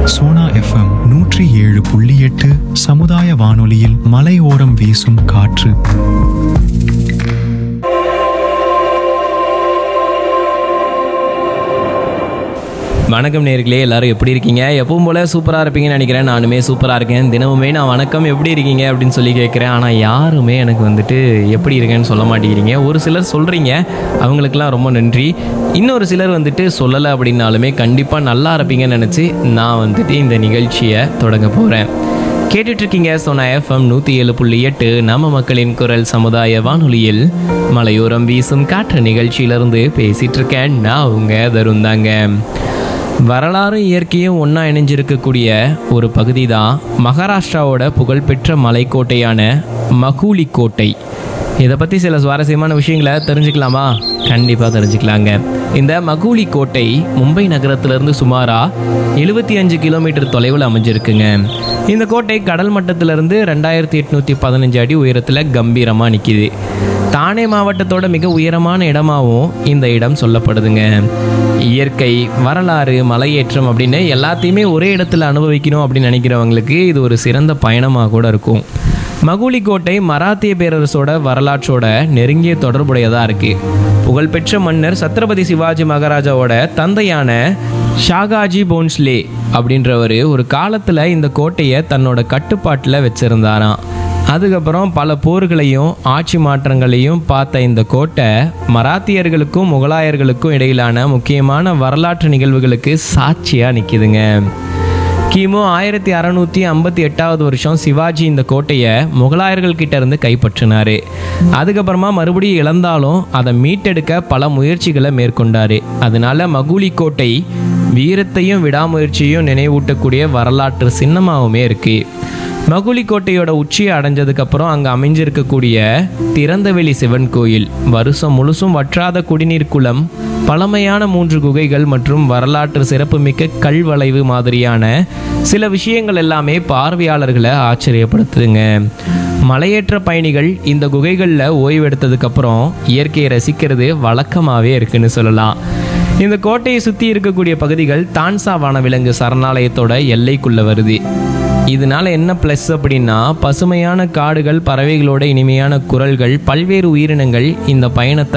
Sona FM நூற்றி ஏழு புள்ளி எட்டு சமுதாய வானொலியில் மலையோரம் வீசும் காற்று வணக்கம் நேர்களே எல்லாரும் எப்படி இருக்கீங்க எப்பவும் போல சூப்பராக இருப்பீங்கன்னு நினைக்கிறேன் நானுமே சூப்பராக இருக்கேன் தினமுமே நான் வணக்கம் எப்படி இருக்கீங்க அப்படின்னு சொல்லி கேட்குறேன் ஆனால் யாருமே எனக்கு வந்துட்டு எப்படி இருக்கேன்னு சொல்ல மாட்டேங்கிறீங்க ஒரு சிலர் சொல்கிறீங்க அவங்களுக்கெல்லாம் ரொம்ப நன்றி இன்னொரு சிலர் வந்துட்டு சொல்லலை அப்படின்னாலுமே கண்டிப்பாக நல்லா இருப்பீங்கன்னு நினச்சி நான் வந்துட்டு இந்த நிகழ்ச்சியை தொடங்க போகிறேன் கேட்டுட்டு இருக்கீங்க சோனா எஃப்எம் நூற்றி ஏழு புள்ளி எட்டு நம்ம மக்களின் குரல் சமுதாய வானொலியில் மலையோரம் வீசும் காற்று நிகழ்ச்சியிலிருந்து பேசிட்டு இருக்கேன் நான் உங்க தருந்தாங்க வரலாறும் இயற்கையும் ஒன்றா இணைஞ்சிருக்கக்கூடிய ஒரு பகுதி தான் மகாராஷ்டிராவோட புகழ்பெற்ற மலைக்கோட்டையான மகூலி கோட்டை இதை பற்றி சில சுவாரஸ்யமான விஷயங்களை தெரிஞ்சுக்கலாமா கண்டிப்பாக தெரிஞ்சுக்கலாங்க இந்த மகூலி கோட்டை மும்பை நகரத்திலிருந்து சுமாராக எழுபத்தி அஞ்சு கிலோமீட்டர் தொலைவில் அமைஞ்சிருக்குங்க இந்த கோட்டை கடல் மட்டத்திலிருந்து ரெண்டாயிரத்தி எட்நூற்றி பதினஞ்சு அடி உயரத்தில் கம்பீரமாக நிற்கிது தானே மாவட்டத்தோட மிக உயரமான இடமாவும் இந்த இடம் சொல்லப்படுதுங்க இயற்கை வரலாறு மலையேற்றம் அப்படின்னு எல்லாத்தையுமே ஒரே இடத்துல அனுபவிக்கணும் அப்படின்னு நினைக்கிறவங்களுக்கு இது ஒரு சிறந்த பயணமாக கூட இருக்கும் மகுலி கோட்டை மராத்திய பேரரசோட வரலாற்றோட நெருங்கிய தொடர்புடையதாக இருக்கு புகழ்பெற்ற மன்னர் சத்ரபதி சிவாஜி மகாராஜாவோட தந்தையான ஷாகாஜி போன்ஸ்லே அப்படின்றவர் ஒரு காலத்தில் இந்த கோட்டையை தன்னோட கட்டுப்பாட்டில் வச்சிருந்தாராம் அதுக்கப்புறம் பல போர்களையும் ஆட்சி மாற்றங்களையும் பார்த்த இந்த கோட்டை மராத்தியர்களுக்கும் முகலாயர்களுக்கும் இடையிலான முக்கியமான வரலாற்று நிகழ்வுகளுக்கு சாட்சியாக நிற்கிதுங்க கிமு ஆயிரத்தி அறநூற்றி ஐம்பத்தி எட்டாவது வருஷம் சிவாஜி இந்த கோட்டையை முகலாயர்கள் கிட்ட இருந்து கைப்பற்றினாரு அதுக்கப்புறமா மறுபடியும் இழந்தாலும் அதை மீட்டெடுக்க பல முயற்சிகளை மேற்கொண்டாரு அதனால மகுலி கோட்டை வீரத்தையும் விடாமுயற்சியையும் நினைவூட்டக்கூடிய வரலாற்று சின்னமாகவுமே இருக்கு மகுலி கோட்டையோட உச்சியை அடைஞ்சதுக்கப்புறம் அங்கே அமைஞ்சிருக்கக்கூடிய திறந்தவெளி சிவன் கோயில் வருஷம் முழுசும் வற்றாத குடிநீர் குளம் பழமையான மூன்று குகைகள் மற்றும் வரலாற்று சிறப்புமிக்க கல்வளைவு மாதிரியான சில விஷயங்கள் எல்லாமே பார்வையாளர்களை ஆச்சரியப்படுத்துதுங்க மலையேற்ற பயணிகள் இந்த குகைகளில் ஓய்வெடுத்ததுக்கப்புறம் இயற்கையை ரசிக்கிறது வழக்கமாகவே இருக்குன்னு சொல்லலாம் இந்த கோட்டையை சுற்றி இருக்கக்கூடிய பகுதிகள் தான்சா வனவிலங்கு சரணாலயத்தோட எல்லைக்குள்ள வருது இதனால என்ன ப்ளஸ் அப்படின்னா பசுமையான காடுகள் பறவைகளோட இனிமையான குரல்கள் பல்வேறு உயிரினங்கள் இந்த பயணத்தை